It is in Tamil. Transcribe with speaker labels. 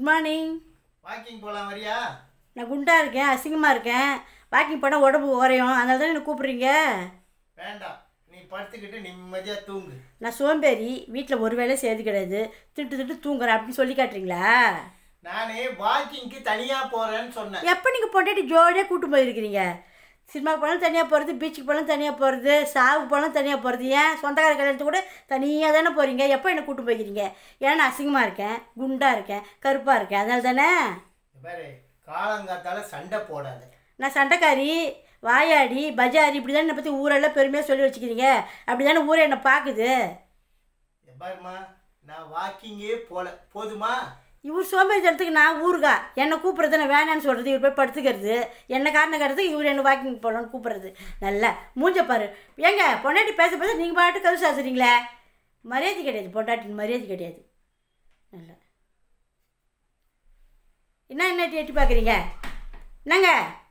Speaker 1: குட் மார்னிங்
Speaker 2: வாக்கிங் போகலாம் வரியா
Speaker 1: நான் குண்டாக இருக்கேன் அசிங்கமாக இருக்கேன் வாக்கிங் போனால் உடம்பு குறையும் அதனால தானே என்ன கூப்பிட்றீங்க
Speaker 2: வேண்டாம் நீ படுத்துக்கிட்டு நிம்மதியாக தூங்கு
Speaker 1: நான் சோம்பேறி வீட்டில் ஒரு வேளை செய்யறது கிடையாது திட்டு திட்டு தூங்குறேன் அப்படின்னு சொல்லி காட்டுறீங்களா
Speaker 2: நானே வாக்கிங்க்கு தனியாக போகிறேன்னு சொன்னேன்
Speaker 1: எப்போ நீங்கள் பொண்டாட்டி ஜோடியாக கூட்டு போயிருக்கிறீங்க சினிமாவுக்கு போனாலும் தனியாக போகிறது பீச்சுக்கு போனாலும் தனியாக போகிறது சாவுக்கு போனாலும் தனியாக போகிறது ஏன் சொந்தக்கார கல்யாணத்துக்கு கூட தனியாக தானே போகிறீங்க எப்போ என்னை கூட்டு போய்க்கிறீங்க ஏன்னா நான் அசிங்கமாக இருக்கேன் குண்டாக இருக்கேன் கருப்பாக இருக்கேன் அதனால தானே
Speaker 2: இங்க பாரு காலங்காத்தால சண்டை போடாத
Speaker 1: நான் சண்டைக்காரி வாயாடி பஜாரி இப்படி தானே என்னை பற்றி ஊரெல்லாம் பெருமையாக சொல்லி வச்சுக்கிறீங்க அப்படி தானே ஊரை என்னை பார்க்குது
Speaker 2: இங்க பாரும்மா நான் வாக்கிங்கே போல போதுமா
Speaker 1: இவர் சோம்பேறித்தனத்துக்கு நான் ஊருகா என்னை கூப்பிட்றது நான் வேணான்னு சொல்கிறது இவர் போய் படுத்துக்கிறது என்ன காரணம் காட்டுறதுக்கு இவர் என்ன வாக்கிங் போகலான்னு கூப்பிட்றது நல்லா மூஞ்ச பாரு ஏங்க பொண்டாட்டி பேச பேச நீங்கள் பாட்டு கரு சாசுறீங்களே மரியாதை கிடையாது பொண்டாட்டின்னு மரியாதை கிடையாது நல்லா என்ன என்ன எட்டி பார்க்குறீங்க என்னங்க